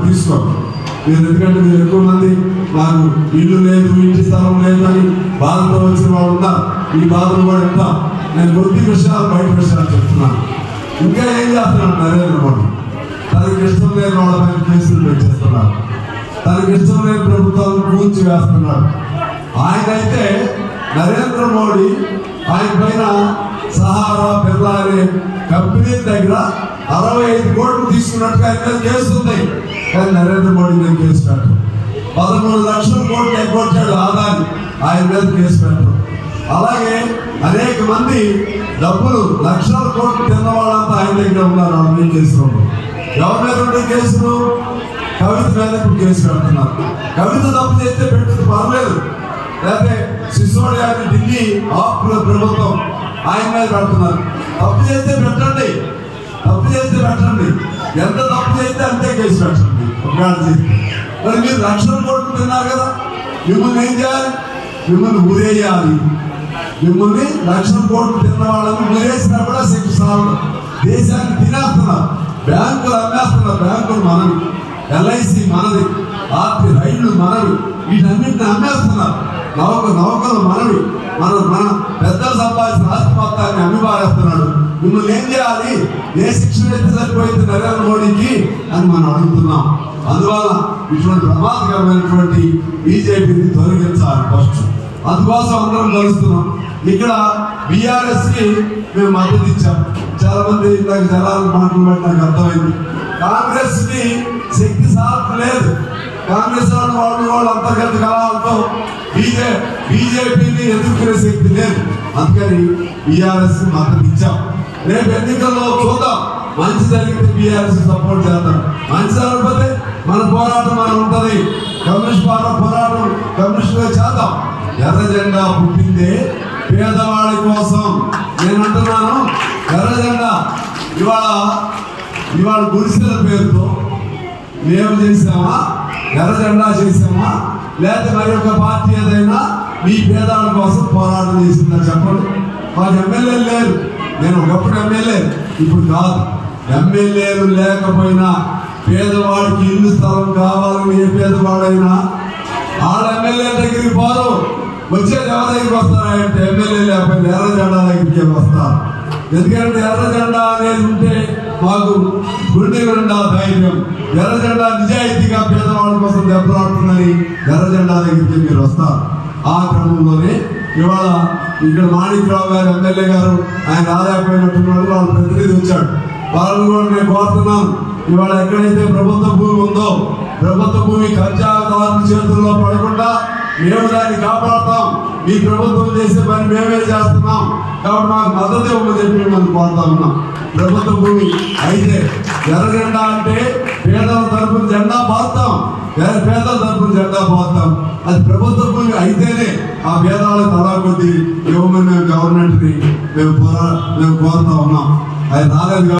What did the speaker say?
తీసుకోండి మీరు ఎందుకంటే మీరు ఎక్కువ మంది నాకు ఇల్లు లేదు ఇంటి స్థలం లేదు అని బాధతో వచ్చిన వాళ్ళు ఉన్నారు ఈ బాధలు కూడా ఎంత నేను కొద్ది విషయాలు బయట విషయాలు చెప్తున్నాను ఇంకా ఏం చేస్తున్నాడు నరేంద్ర మోడీ తనకి ఇష్టం లేని వాళ్ళపైన కేసులు పెట్టేస్తున్నారు తనకి ఇష్టం లేని ప్రభుత్వాలను కూల్చి వేస్తున్నాడు ఆయన అయితే నరేంద్ర మోడీ ఆయన పైన సహారా బిర్లా అనే కంపెనీ దగ్గర అరవై ఐదు కోట్లు తీసుకున్నట్టుగా ఆయన మీద కేసు ఉంది కానీ నరేంద్ర మోడీ మీద కేసు పెట్టరు పదమూడు లక్షల కోట్లు ఎగ్గొట్టాడు ఆదాని ఆయన మీద కేసు పెట్టరు అలాగే అనేక మంది డబ్బులు లక్షల కోట్లు తిన్న వాళ్ళంతా ఆయన దగ్గర ఉన్నారు వాళ్ళ మీద కేసులు ఎవరి మీద ఉండే కేసులు కవిత మీద ఇప్పుడు కేసు పెడుతున్నారు కవిత తప్పు చేస్తే పెట్టదు పర్లేదు లేకపోతే సిసోడియా అని ఢిల్లీ ఆపుల ప్రభుత్వం ఆయన మీద పెడుతున్నారు తప్పు చేస్తే పెట్టండి తప్పు చేస్తే పెట్టండి ఎంత తప్పు చేస్తే అంతే కేసు పెట్టండి ఒకవేళ చేస్తే మరి మీరు లక్షల కోట్లు తిన్నారు కదా మిమ్మల్ని ఏం చేయాలి మిమ్మల్ని ఊరేయాలి మిమ్మల్ని లక్షల కోట్లు తిన్న వాళ్ళని ఊరేసినా కూడా శిక్ష సాగదు దేశాన్ని తినేస్తున్నారు బ్యాంకులు అమ్మేస్తున్నారు బ్యాంకులు మనవి ఎల్ఐసి మనది ఆర్టి రైళ్లు మనవి వీటన్నింటిని అమ్మేస్తున్నారు నౌక నౌకలు మనవి మన మన పెద్దలు సంపాదించిన ఆస్తి మొత్తాన్ని అమ్మి పారేస్తున్నాడు మిమ్మల్ని ఏం చేయాలి ఏ శిక్ష అయితే సరిపోయింది నరేంద్ర మోడీకి అని మనం అడుగుతున్నాం అందువల్ల ఇటువంటి ప్రమాదకరమైనటువంటి బీజేపీని తొలగించాలి ఫస్ట్ అందుకోసం అందరం కలుస్తున్నాం ఇక్కడ బీఆర్ఎస్ కి మేము మద్దతు ఇచ్చాం చాలా మంది ఇందాక జనాలు మాటలు బట్టి నాకు అర్థమైంది కాంగ్రెస్ కి శక్తి సాధన లేదు కాంగ్రెస్ వాళ్ళు వాళ్ళు వాళ్ళ అంతర్గత కళాలతో బీజే బీజేపీని ఎదుర్కొనే శక్తి లేదు అందుకని బీఆర్ఎస్ కి మద్దతు ఇచ్చాం రేపు ఎన్నికల్లో చూద్దాం మంచి జరిగితే బీఆర్ఎస్ సపోర్ట్ చేద్దాం మంచి జరగకపోతే మన పోరాటం మనం ఉంటది కమ్యూనిస్ట్ పార్టీ పోరాటం కమ్యూనిస్ట్ చేద్దాం ఎర్ర జెండా పుట్టిందే పేదవాడి కోసం నేను అంటున్నాను ఎర్ర జెండా ఇవాళ ఇవాళ గుడిసెల పేరుతో మేము చేసామా ఎర్ర జెండా చేసామా లేకపోతే మరి ఒక పార్టీ ఏదైనా మీ పేదవాళ్ళ కోసం పోరాటం చేసిందా చెప్పండి మాకు ఎమ్మెల్యేలు లేరు నేను ఒకప్పుడు ఎమ్మెల్యే ఇప్పుడు కాదు ఎమ్మెల్యేలు లేకపోయినా పేదవాడికి ఇల్లు స్థలం కావాలని ఏ పేదవాడైనా వాళ్ళ ఎమ్మెల్యే దగ్గరికి పోరు వచ్చేది ఎవరి దగ్గరికి వస్తారంటే ఎమ్మెల్యే లేకపోతే ఎర్ర జెండా దగ్గరికి వస్తారు ఎందుకంటే ఎర్ర జెండా అనేది ఉంటే మాకు గుండె నిండా ధైర్యం ఎర్ర జెండా నిజాయితీగా పేదవాళ్ళ కోసం దెబ్బలాడుతుందని ఎర్ర జెండా దగ్గరికి మీరు వస్తారు ఆ క్రమంలోనే ఇవాళ ఇక్కడ మాణిక్రావు గారు ఎమ్మెల్యే గారు ఆయన ఆదాయపోయినట్టున్నాడు వాళ్ళ ప్రతినిధి వచ్చాడు వాళ్ళని కూడా నేను కోరుతున్నాను ఇవాళ ఎక్కడైతే ప్రభుత్వ భూమి ఉందో ప్రభుత్వ భూమి కబ్జాదారుల చేతుల్లో పడకుండా మేము దాన్ని కాపాడతాం ఈ ప్రభుత్వం చేసే పని మేమే చేస్తున్నాం కాబట్టి మాకు మద్దతు ఇవ్వమని చెప్పి మనం కోరుతా ఉన్నాం ప్రభుత్వ భూమి అయితే ఎర్ర జెండా అంటే పేదల తరపున జెండా పాస్తాం పేద- పేదల తరపున జెండా పాస్తాం అది ప్రభుత్వ భూమి అయితేనే ఆ పేదవాళ్ళకి తలా కొద్ది ఇవ్వమని మేము గవర్నమెంట్ని మేము పోరా మేము కోరుతా ఉన్నాం అది రాలేదు కాబట్టి